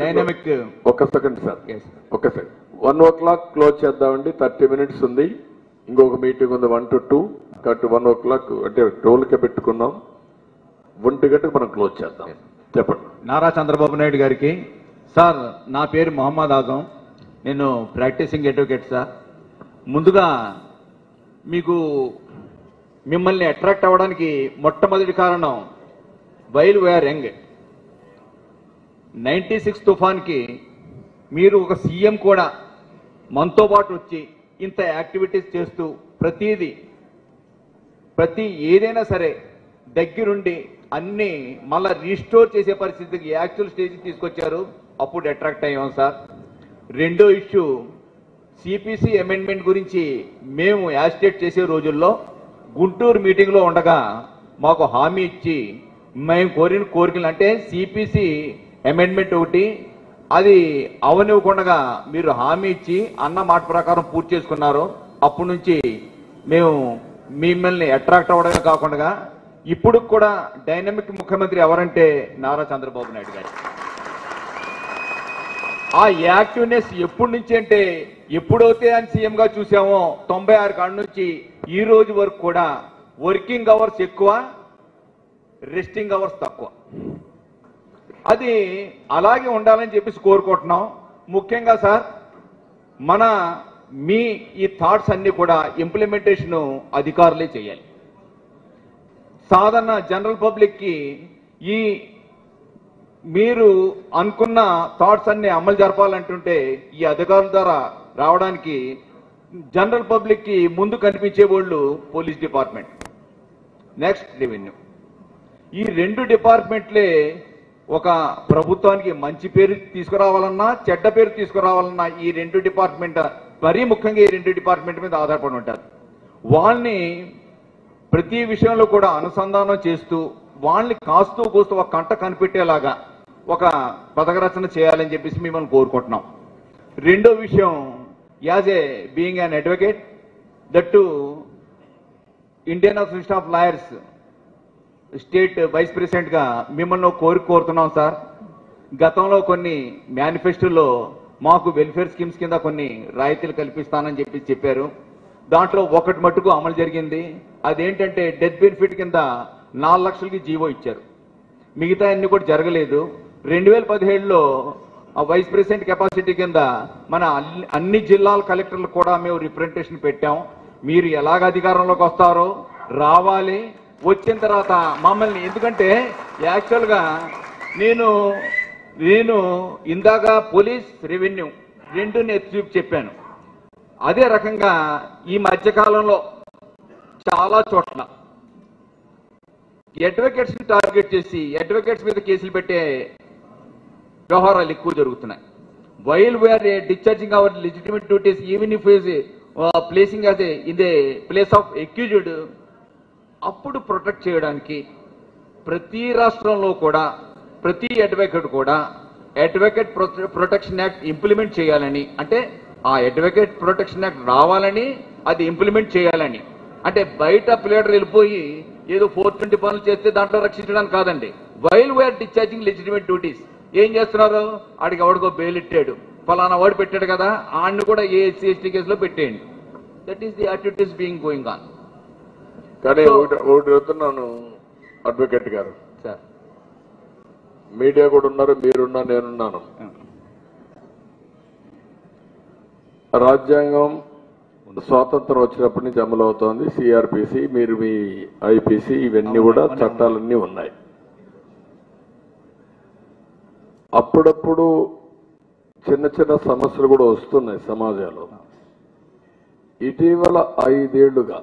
Dynamic ఒక్క second sir Yes. ఒక్క second one o'clock close చేద్దామండి థర్టీ మినిట్స్ ఉంది ఇంకొక మీటింగ్ ఉంది వన్ టు టూ కాబట్టి వన్ ఓ క్లాక్ అంటే టోల్కే పెట్టుకున్నాం ఒంటి గంటకు మనం క్లోజ్ చేద్దాం చెప్పండి నారా చంద్రబాబు నాయుడు గారికి సార్ నా పేరు మొహమ్మద్ ఆజం నేను ప్రాక్టీసింగ్ అడ్వకేట్ సార్ ముందుగా మీకు మిమ్మల్ని అట్రాక్ట్ అవ్వడానికి మొట్టమొదటి కారణం while we're young ninety six తుఫాన్కి మీరు ఒక సీఎం కూడా మనతో పాటు వచ్చి ఇంత యాక్టివిటీస్ చేస్తూ ప్రతిదీ ప్రతి ఏదైనా సరే దగ్గరుండి అన్ని మళ్ళా రీస్టోర్ చేసే పరిస్థితికి యాక్చువల్ స్టేజ్కి తీసుకొచ్చారు అప్పుడు అట్రాక్ట్ అయ్యాం సార్ రెండో ఇష్యూ సిపిసి అమెండ్మెంట్ గురించి మేము యాజిటేట్ చేసే రోజుల్లో గుంటూరు మీటింగ్లో ఉండగా మాకు హామీ ఇచ్చి మేము కోరిన కోరికలు అంటే సిపిసి అమెండ్మెంట్ ఒకటి అది అవనివ్వకుండా మీరు హామీ ఇచ్చి అన్న మాట ప్రకారం పూర్తి చేసుకున్నారు అప్పటి నుంచి మేము మిమ్మల్ని అట్రాక్ట్ అవ్వడమే కాకుండా ఇప్పుడు కూడా డైనమిక్ ముఖ్యమంత్రి ఎవరంటే నారా చంద్రబాబు నాయుడు గారు ఆ యాక్టివ్నెస్ ఎప్పటి నుంచి అంటే ఎప్పుడైతే ఆయన సీఎం గా చూసామో తొంభై ఆరు కాడ నుంచి ఈ రోజు వరకు కూడా వర్కింగ్ అవర్స్ ఎక్కువ రెస్టింగ్ అవర్స్ తక్కువ అది అలాగే ఉండాలని చెప్పేసి కోరుకుంటున్నాం ముఖ్యంగా సార్ మన మీ ఈ థాట్స్ అన్ని కూడా ఇంప్లిమెంటేషన్ అధికారులే చేయాలి సాధారణ జనరల్ పబ్లిక్ కి ఈ మీరు అనుకున్న థాట్స్ అన్ని అమలు జరపాలంటుంటే ఈ అధికారుల ద్వారా రావడానికి జనరల్ పబ్లిక్ కి ముందు కనిపించే వాళ్ళు పోలీస్ డిపార్ట్మెంట్ నెక్స్ట్ రెవెన్యూ ఈ రెండు డిపార్ట్మెంట్లే ఒక ప్రభుత్వానికి మంచి పేరు తీసుకురావాలన్నా చెడ్డ పేరు తీసుకురావాలన్నా ఈ రెండు డిపార్ట్మెంట్ మరీ ముఖ్యంగా ఈ రెండు డిపార్ట్మెంట్ మీద ఆధారపడి ఉంటారు వాళ్ళని ప్రతి విషయంలో కూడా అనుసంధానం చేస్తూ వాళ్ళని కాస్తూ కూస్తూ ఒక కంట కనిపెట్టేలాగా ఒక పథక రచన చేయాలని చెప్పేసి మిమ్మల్ని కోరుకుంటున్నాం రెండో విషయం as a being an advocate that too Indian Association of Lawyers state vice president గా మిమ్మల్ని ఒక కోరిక కోరుతున్నాం సార్ గతంలో కొన్ని మేనిఫెస్టోలో మాకు వెల్ఫేర్ స్కీమ్స్ కింద కొన్ని రాయితీలు కల్పిస్తానని చెప్పి చెప్పారు దాంట్లో ఒకటి మట్టుకు అమలు జరిగింది అదేంటంటే డెత్ బెనిఫిట్ కింద నాలుగు లక్షలకి జీవో ఇచ్చారు మిగతా అన్ని కూడా జరగలేదు రెండు వేల పదిహేడులో ఆ వైస్ ప్రెసిడెంట్ కెపాసిటీ కింద మన అన్ని- అన్ని జిల్లాల కలెక్టర్లకు కూడా మేము రిప్రజెంటేషన్ పెట్టాం మీరు ఎలాగ అధికారంలోకి వస్తారో రావాలి వచ్చిన తర్వాత మమ్మల్ని ఎందుకంటే యాక్చువల్గా నేను నేను ఇందాక పోలీస్ రెవెన్యూ రెండు నేను చూపి చెప్పాను అదే రకంగా ఈ మధ్య కాలంలో చాలా చోట్ల అడ్వకేట్స్ ని టార్గెట్ చేసి అడ్వకేట్స్ మీద కేసులు పెట్టే వ్యవహారాలు ఎక్కువ జరుగుతున్నాయి while we are discharging our legitimate duties even if is placing us in the place of accused అప్పుడు ప్రొటెక్ట్ చేయడానికి ప్రతి రాష్ట్రంలో కూడా ప్రతి అడ్వకేట్ కూడా అడ్వకేట్ ప్రొటెక్షన్ యాక్ట్ ఇంప్లిమెంట్ చేయాలని అంటే ఆ అడ్వకేట్ ప్రొటెక్షన్ యాక్ట్ రావాలని అది ఇంప్లిమెంట్ చేయాలని అంటే బయట ప్లేటర్ వెళ్ళిపోయి ఏదో ఫోర్ ట్వంటీ పనులు చేస్తే దాంట్లో రక్షించడానికి కాదండి while we're discharging legitimate duties ఏం చేస్తున్నారు ఆడికి ఎవడికో బెయిల్ ఇట్టాడు ఫలానా వాడు పెట్టాడు కదా ఆడిని కూడా ఏ ఎస్సీ ఎస్టీ కేసులో పెట్టేయండి that is the activities being going on కానీ ఒకటి ఒకటి చెప్తున్నాను అడ్వకేట్ గారు సార్ మీడియా కూడా ఉన్నారు మీరున్నా నేనున్నాను రాజ్యాంగం స్వాతంత్రం వచ్చినప్పటి నుంచి అమలు అవుతోంది సిఆర్పిసి మీరు మీ ఐపీసీ ఇవన్నీ కూడా అవును, చట్టాలన్నీ ఉన్నాయి అప్పుడప్పుడు చిన్న చిన్న సమస్యలు కూడా వస్తున్నాయి సమాజంలో ఇటీవల ఐదేళ్లుగా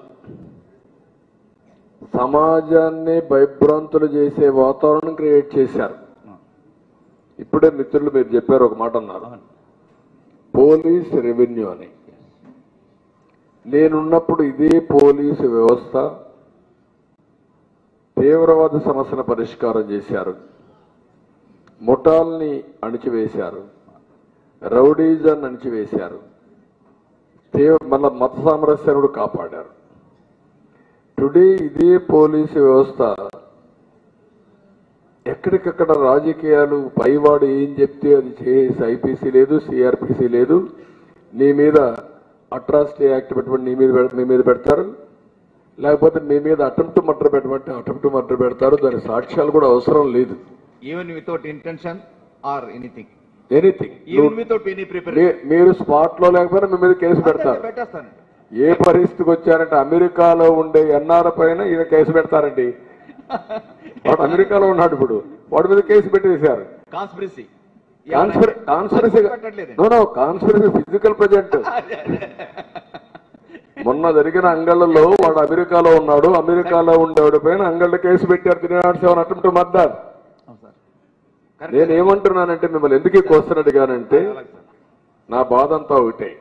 సమాజాన్ని భయభ్రాంతులు చేసే వాతావరణం క్రియేట్ చేశారు ఇప్పుడే మిత్రులు మీరు చెప్పారు ఒక మాట అన్నారు అవును పోలీస్ రెవెన్యూ అని నేనున్నప్పుడు ఇదే పోలీసు వ్యవస్థ తీవ్రవాద సమస్యల పరిష్కారం చేశారు ముఠాల్ని అణిచివేశారు రౌడీజాన్ని అణిచివేశారు తీవ్ర మళ్ళా మత సామరస్యాన్ని కూడా కాపాడారు టుడే ఇదే పోలీసు వ్యవస్థ ఎక్కడికక్కడ రాజకీయాలు పైవాడు ఏం చెప్తే అది చేసి ఐపీసీ లేదు సిఆర్పిసి లేదు నీ మీద అట్రాసిటీ యాక్ట్ పెట్టబడి నీ మీద పెడ- మీ మీద పెడతారు లేకపోతే మీ మీద అటెంప్ట్ మర్డర్ పెట్టమంటే అటెంప్ట్ మర్డర్ పెడతారు దాని సాక్ష్యాలు కూడా అవసరం లేదు even without intention or anything anything even without any preparation మీరు స్పాట్ లో లేకపోయినా మీ మీద కేసు పెడతారు పెట్టేస్తానండి ఏ పరిస్థితికి వచ్చారంటే అమెరికాలో ఉండే ఎన్ఆర్ పైన ఈయన కేసు పెడతారండి వాడు అమెరికాలో ఉన్నాడు ఇప్పుడు వాడి మీద కేసు పెట్టేశారు కాన్స్పిరసీ కాన్స్పిరసీ పెట్టట్లేదండి no no conspiracy physical present మొన్న జరిగిన అంగళ్ళలో వాడు అమెరికాలో ఉన్నాడు అమెరికాలో ఉండేవాడి పైన అంగళ్ళ కేసు పెట్టారు three not seven attempt murder అవును సార్ నేను ఏమంటున్నానంటే మిమ్మల్ని ఎందుకు ఈ క్వశ్చన్ అడిగానంటే అలాగే సార్ నా బాధ అంతా ఒకటే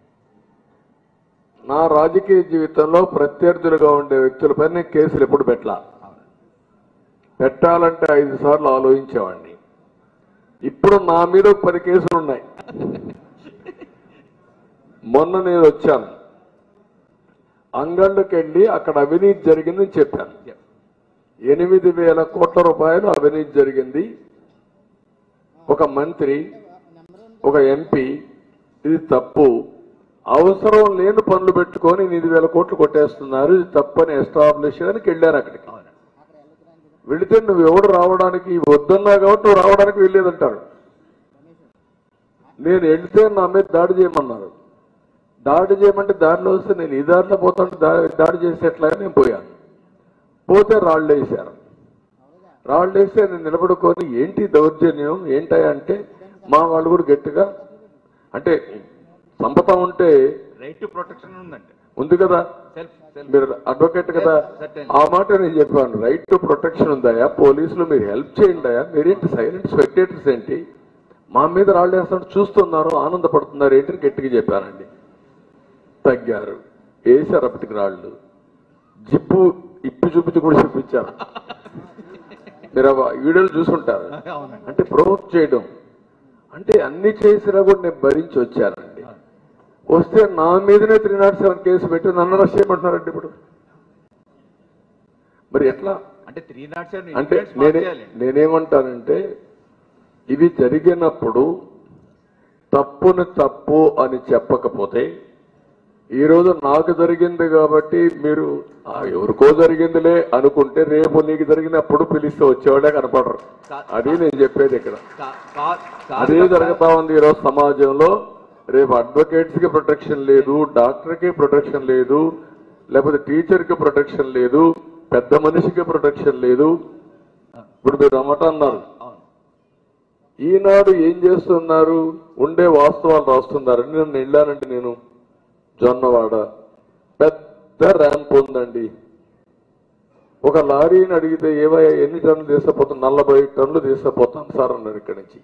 నా రాజకీయ జీవితంలో ప్రత్యర్థులుగా ఉండే వ్యక్తులపై నేను కేసులు ఎప్పుడు పెట్టలా అవును పెట్టాలంటే ఐదు సార్లు ఆలోచించేవాడిని ఇప్పుడు నా మీద ఒక పది కేసులు ఉన్నాయి మొన్న నేను వచ్చాను అంగళ్ళకి వెళ్ళి అక్కడ అవినీతి జరిగిందని చెప్పాను Yeah. ఎనిమిది వేల కోట్ల రూపాయలు అవినీతి జరిగింది ఒక మంత్రి ఒక ఎంపీ ఇది తప్పు అవసరం లేని పనులు పెట్టుకొని ఎనిమిది వేల కోట్లు కొట్టేస్తున్నారు ఇది తప్పని ఎస్టాబ్లిష్ చేయడానికి వెళ్ళారు అక్కడికి అవును వెళితే నువ్వు ఎవడు రావడానికి వద్దన్నా కాబట్టి నువ్వు రావడానికి వెళ్ళేదంటారు నేను వెళ్తే నా మీద దాడి చేయమన్నారు దాడి చేయమంటే దారిలో వస్తే నేను ఈ దారిలో పోతాను దా- దాడి చేసేట్లాగా నేను పోయాను పోతే రాళ్ళు వేశారు రాళ్ళు వేస్తే నేను నిలబడుకొని ఏంటి దౌర్జన్యం ఏంటయ్యా అంటే మా వాళ్ళు కూడా గట్టిగా అంటే సంపద ఉంటే రైట్ టు ప్రొటెక్షన్ ఉందండి ఉంది కదా సెల్ఫ్ సెల్ఫ్ మీరు అడ్వకేట్ కదా Certainly. ఆ మాట నేను చెప్పాను రైట్ టు ప్రొటెక్షన్ ఉందాయా పోలీసులు మీరు హెల్ప్ చేయండి అయ్యా మీరేంటి సైలెంట్ స్పెక్టేటర్స్ ఏంటి మా మీద రాళ్ళు వేస్తాడు చూస్తున్నారు ఆనందపడుతున్నారు ఏంటి అని గట్టిగా చెప్పానండి తగ్గారు వేశారు అప్పటికి రాళ్ళు జిప్పు ఇప్పి చూపించి కూడా చూపించారు మీరు ఆ వీడియోలు చూసుంటారు అవునండి అంటే ప్రొవోక్ చేయడం అంటే అన్ని చేసినా కూడా నేను భరించి వచ్చానండి వస్తే నా మీదనే త్రీ నాట్ సెవెన్ కేసు పెట్టి నన్ను అరెస్ట్ చేయమంటున్నారండి ఇప్పుడు మరి ఎట్లా అంటే త్రీ నాట్ సెవెన్ అంటే నేనే నేనేమంటానంటే ఇవి జరిగినప్పుడు తప్పుని తప్పు అని చెప్పకపోతే ఈ రోజు నాకు జరిగింది కాబట్టి మీరు "ఆ, ఎవరికో జరిగిందిలే అనుకుంటే రేపు నీకు జరిగినప్పుడు పిలిస్తే వచ్చేవాడే కనపడరు అది నేను చెప్పేది ఇక్కడ అదే జరుగుతా ఉంది ఈరోజు సమాజంలో రేపు అడ్వకేట్స్ కి ప్రొటెక్షన్ లేదు డాక్టర్ కి ప్రొటెక్షన్ లేదు లేకపోతే టీచర్ కి ప్రొటెక్షన్ లేదు పెద్ద మనిషికి ప్రొటెక్షన్ లేదు ఇప్పుడు మీరు అమ్మట అన్నారు అవును ఈనాడు ఏం చేస్తున్నారు ఉండే వాస్తవాలు రాస్తున్నారని నేను వెళ్ళానంటే నేను జొన్నవాడ పెద్ద ర్యాంప్ ఉందండి ఒక లారీని అడిగితే ఏవయ్యా ఎన్ని టన్నులు తీసుకుపోతాం నలభై టన్నులు తీసుకుపోతాం సార్ అన్నారు ఇక్కడి నుంచి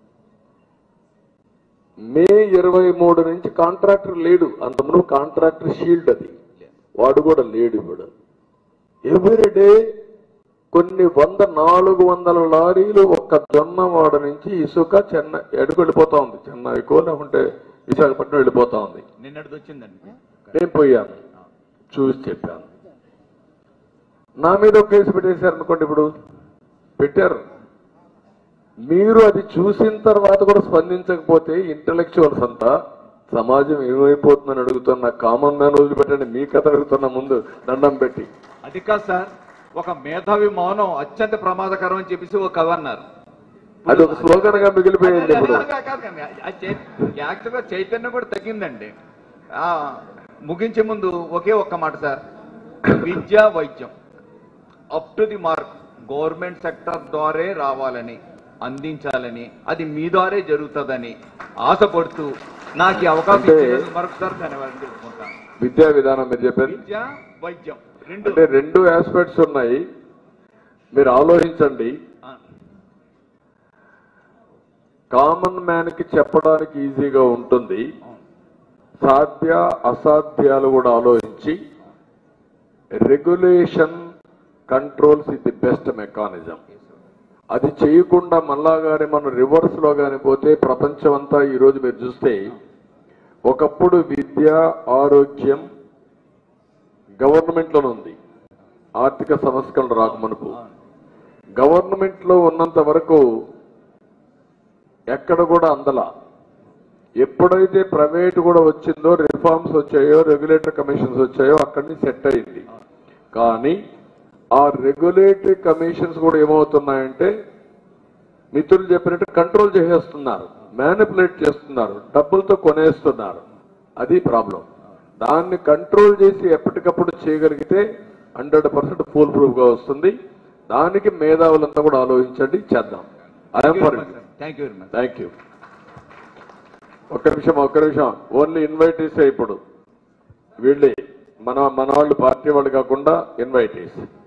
మే ఇరవై మూడు నుంచి కాంట్రాక్టర్ లేడు అంతకుముందు కాంట్రాక్టర్ షీల్డ్ అది వాడు కూడా లేడు ఇప్పుడు ఎవ్రీ డే కొన్ని వంద నాలుగు వందల లారీలు ఒక్క జొన్నవాడ నుంచి ఇసుక చెన్నై ఎడుకు వెళ్ళిపోతా ఉంది చెన్నైకో లేకుంటే విశాఖపట్నం వెళ్ళిపోతా ఉంది నిన్నటిది వచ్చిందండి నేను పోయాను చూసి చెప్పాను నా మీద ఒక కేసు పెట్టేశారు అనుకోండి ఇప్పుడు పెట్టారు మీరు అది చూసిన తర్వాత కూడా స్పందించకపోతే ఇంటలెక్చువల్స్ అంతా సమాజం ఏమైపోతుందని అడుగుతున్న కామన్ మ్యాన్ వదిలిపెట్టండి మీ కథ అడుగుతున్న ముందు దండం పెట్టి అది కాదు సార్ ఒక మేధావి మౌనం అత్యంత ప్రమాదకరం అని చెప్పేసి ఒక కవి అన్నారు అది ఒక స్లోగన్ గా మిగిలిపోయింది ఇప్పుడు యాక్చువల్గా చైతన్యం కూడా తగ్గిందండి ఆ, ముగించే ముందు ఒకే ఒక్క మాట సార్ విద్య వైద్యం up to the mark government sector ద్వారే రావాలని అందించాలని అది మీ ద్వారే జరుగుతుందని ఆశపడుతూ నాకు ఈ అవకాశం అంటే- ఇచ్చినందుకు మరొకసారి ధన్యవాదాలు తెలుసుకుంటాను విద్యా విధానం మీరు చెప్పారు విద్య వైద్యం రెండు అంటే రెండు ఆస్పెక్ట్స్ ఉన్నాయి మీరు ఆలోచించండి ఆ, కామన్ మ్యాన్ కి చెప్పడానికి ఈజీగా ఉంటుంది అవును. సాధ్య అసాధ్యాలు కూడా ఆలోచించి రెగ్యులేషన్ కంట్రోల్స్ ఇది ది బెస్ట్ మెకానిజం అది చేయకుండా మళ్ళా గాని మనం రివర్స్ లో గాని పోతే ప్రపంచం అంతా ఈ రోజు మీరు చూస్తే ఒకప్పుడు విద్య ఆరోగ్యం గవర్నమెంట్ లోనే ఉంది ఆర్థిక సంస్కరణలు రాకమునుపు అవును. గవర్నమెంట్ లో ఉన్నంత వరకు ఎక్కడ కూడా అందలా ఎప్పుడైతే ప్రైవేట్ కూడా వచ్చిందో రిఫార్మ్స్ వచ్చాయో రెగ్యులేటరీ కమిషన్స్ వచ్చాయో అక్కడి సెట్ అయింది కానీ ఆ రెగ్యులేటరీ కమిషన్స్ కూడా ఏమవుతున్నాయంటే మిత్రులు చెప్పినట్టు కంట్రోల్ చేసేస్తున్నారు మ్యానిపులేట్ చేస్తున్నారు డబ్బులతో కొనేస్తున్నారు అది ప్రాబ్లం దాన్ని కంట్రోల్ చేసి ఎప్పటికప్పుడు చేయగలిగితే హండ్రెడ్ పర్సెంట్ ఫుల్ ప్రూఫ్ గా వస్తుంది దానికి మేధావులంతా కూడా ఆలోచించండి చేద్దాం I am for thank you very much thank you ఒక్క నిమిషం ఒక్క నిమిషం ఓన్లీ ఇన్వైటీసే ఇప్పుడు వీళ్ళే మన మన వాళ్ళు పార్టీ వాళ్ళు కాకుండా ఇన్వైటీస్